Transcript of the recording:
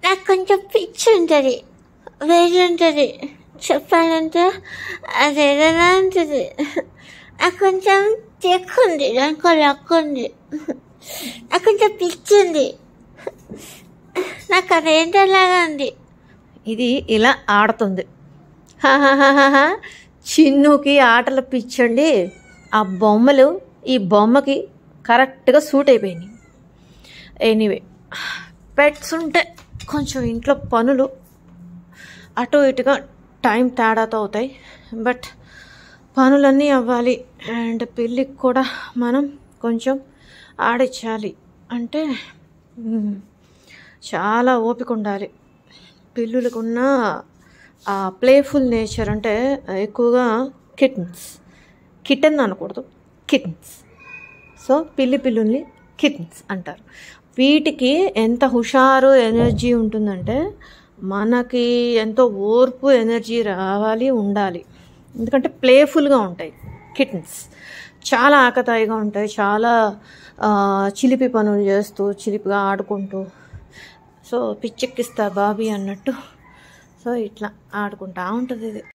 నాకు కొంచెం పిచ్చి ఉంటుంది వేడి ఉంటుంది చెప్పాలంటే అది ఏదైనా ఉంటుంది నాకు కొంచెం చెక్కు ఉంది దానికో లక్కు ఉంది నాకు కొంచెం పిచ్చి ఉంది నాకు అదేంటలాగా ఉంది ఇది ఇలా ఆడుతుంది హాహాహాహా. చిన్నుకి ఆటలు పిచ్చండి ఆ బొమ్మలు ఈ బొమ్మకి కరెక్ట్గా సూట్ అయిపోయినాయి ఎనీవే పెట్స్ ఉంటే కొంచెం ఇంట్లో పనులు అటు ఇటుగా టైం తేడాతో అవుతాయి బట్ పనులన్నీ అవ్వాలి అండ్ పెళ్ళికి కూడా మనం కొంచెం ఆడించాలి అంటే మ్, చాలా ఓపిక ఉండాలి పిల్లులకు ఉన్న ఆ ప్లేఫుల్ నేచర్ అంటే ఎక్కువగా కిటన్స్ కిటన్ అనకూడదు కిటన్స్ సో పిల్లి పిల్లుల్ని కిటన్స్ అంటారు వీటికి ఎంత హుషారు ఎనర్జీ ఉంటుందంటే మనకి ఎంతో ఓర్పు ఎనర్జీ రావాలి ఉండాలి ఎందుకంటే ప్లేఫుల్గా ఉంటాయి కిటన్స్ చాలా ఆకతాయిగా ఉంటాయి చాలా ఆ, చిలిపి పనులు చేస్తూ చిలిపిగా ఆడుకుంటూ సో పిచ్చెక్కిస్తా బాబీ అన్నట్టు సో ఇట్లా ఆడుకుంటా ఉంటుంది ఇది